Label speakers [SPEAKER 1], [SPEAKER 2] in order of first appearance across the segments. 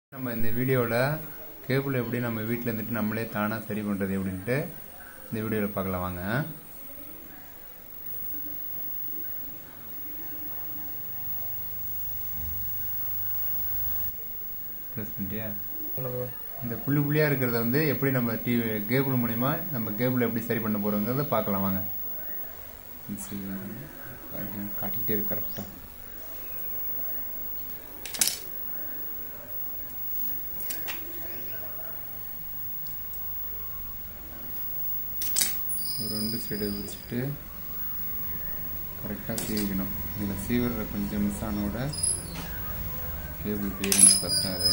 [SPEAKER 1] நம்ம இந்த வீடியோவில் கேபிள் எப்படி நம்ம வீட்டில் இருந்துட்டு நம்மளே தானாக சரி பண்ணுறது எப்படின்ட்டு இந்த வீடியோவில் பார்க்கலாம் வாங்க ப்ரெஸ் பண்ணிட்டியா இந்த புள்ளி புள்ளியாக இருக்கிறத வந்து எப்படி நம்ம டிவி கேபிள் மூலிமா நம்ம கேபிள் எப்படி சரி பண்ண போகிறோங்கிறத பார்க்கலாம் வாங்க காட்டிக்கிட்டே இருக்கு கரெக்டாக ஒரு ரெண்டு சைடு விரிச்சிட்டு கரெக்டாக சீவிக்கணும் இதில் சீவிடுற கொஞ்சம் மிஸ் ஆன கூட கேபிள் கிளியரன்ஸ் பத்தாது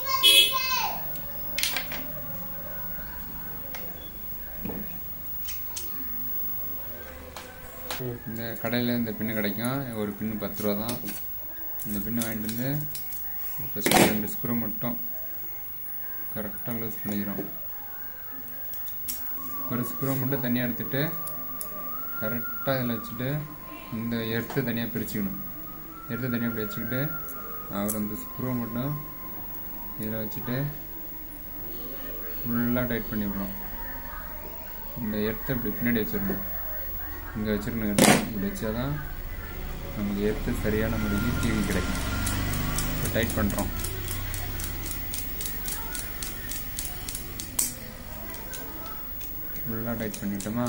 [SPEAKER 1] இந்த கடையில் இந்த பின்னு கிடைக்கும் ஒரு பின்னு பத்து ரூபா தான் இந்த பின்னு வாங்கிட்டு வந்து ஃபஸ்ட்டு ரெண்டு ஸ்க்ரூ மட்டும் கரெக்டாக லூஸ் பண்ணிக்கிறோம் ஒரு ஸ்க்ரூ மட்டும் தனியாக எடுத்துட்டு கரெக்டாக இதில் வச்சுட்டு இந்த எர்த்து தனியாக பிரிச்சுக்கணும் எர்த்து தனியாக இப்படி வச்சுக்கிட்டு அவர் அந்த ஸ்க்ரூ மட்டும் இதில் வச்சுட்டு ஃபுல்லாக டைட் பண்ணி விடுறோம் இந்த எர்த்தை இப்படி பின்னாடி வச்சிடணும் இங்கே வச்சிருக்கணும் எர்த்து இப்படி வச்சா தான் நமக்கு எர்த்து சரியான முறைக்கு டிவி கிடைக்கும் டைட் பண்ணுறோம் ஃபுல்லாக டைட் பண்ணிட்டோமா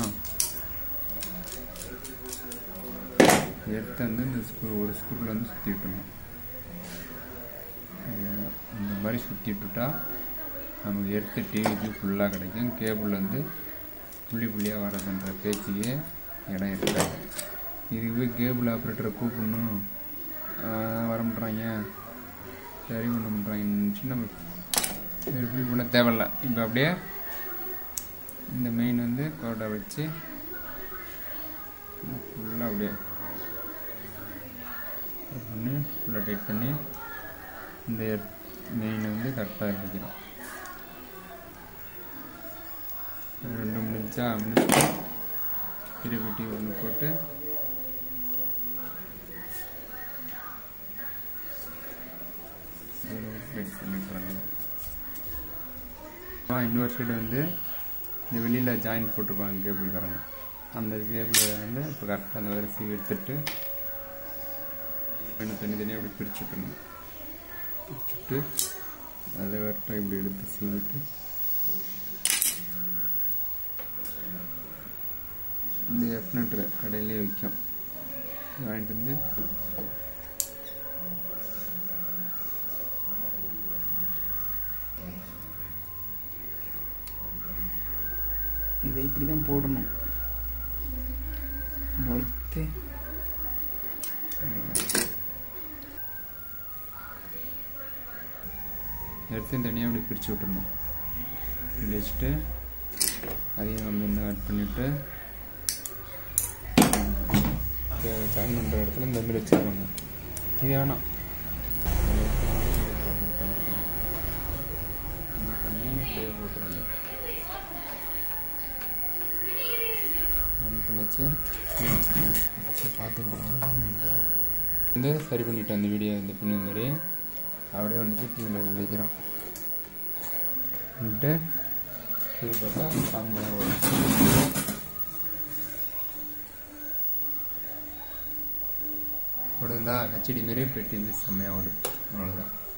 [SPEAKER 1] எடுத்து வந்து இந்த ஸ்க்ரூ ஒரு ஸ்க்ரூவில் வந்து சுற்றி விட்டுணும் இந்த மாதிரி சுற்றி விட்டுட்டா நமக்கு எடுத்து டிவிக்கு ஃபுல்லாக கிடைக்கும் கேபிள் வந்து புள்ளி புள்ளியாக வரதுன்ற பேச்சுக்கே இடம் இருக்காது இதுவே கேபிள் ஆப்ரேட்டரை கூப்பிடணும் வரமாட்றாங்க சரி பண்ண மாட்றாங்கன்னு நம்ம இப்படி பண்ண தேவையில்ல இப்போ அப்படியே இந்த மெயின் வந்து கோட்டை வச்சு ஃபுல்லாக அப்படியே பண்ணி ஃபுல்லாக டைட் பண்ணி இந்த மெயின் வந்து கரெக்டாக வைக்கிறோம் ரெண்டு முடிஞ்சா முடிச்சு திருப்பிட்டி ஒன்று போட்டு டைட் பண்ணிட்டுறாங்க இன்னொரு சைடு வந்து இந்த வெளியில் ஜாயின் போட்டிருப்பாங்க கேபிள் காரங்க அந்த கேபிள் வந்து இப்போ கரெக்டாக அந்த வேறு சீவி எடுத்துட்டு இன்னும் தனித்தனியாக இப்படி பிரிச்சு விட்டுருணும் பிரிச்சுட்டு அதை கரெக்டாக இப்படி எடுத்து சீவிட்டு இந்த எஃப்னட்ரு கடையிலே விற்கும் வாங்கிட்டு வந்து இதை இப்படி தான் போடணும் வளர்த்து எடுத்து தனியாக அப்படி பிரித்து விட்டுறணும் இப்படி வச்சுட்டு அதையும் நம்ம இன்னும் ஆட் பண்ணிவிட்டு ஜாயின் பண்ணுற இடத்துல இந்த மாதிரி வச்சுருவாங்க இது வேணாம் பண்ணி அப்படியே போட்டுருங்க பண்ணிச்சு பார்த்துக்கணும் வந்து சரி பண்ணிட்டேன் அந்த வீடியோ இந்த பின்னு மாதிரி அப்படியே வந்துட்டு டிவியில் வைக்கிறோம் வந்துட்டு டிவி பார்த்தா செம்மையாக வரும் ஓடுதா ஹெச்டி மாரி பெட்டி செம்மையாக ஓடு அவ்வளோதான்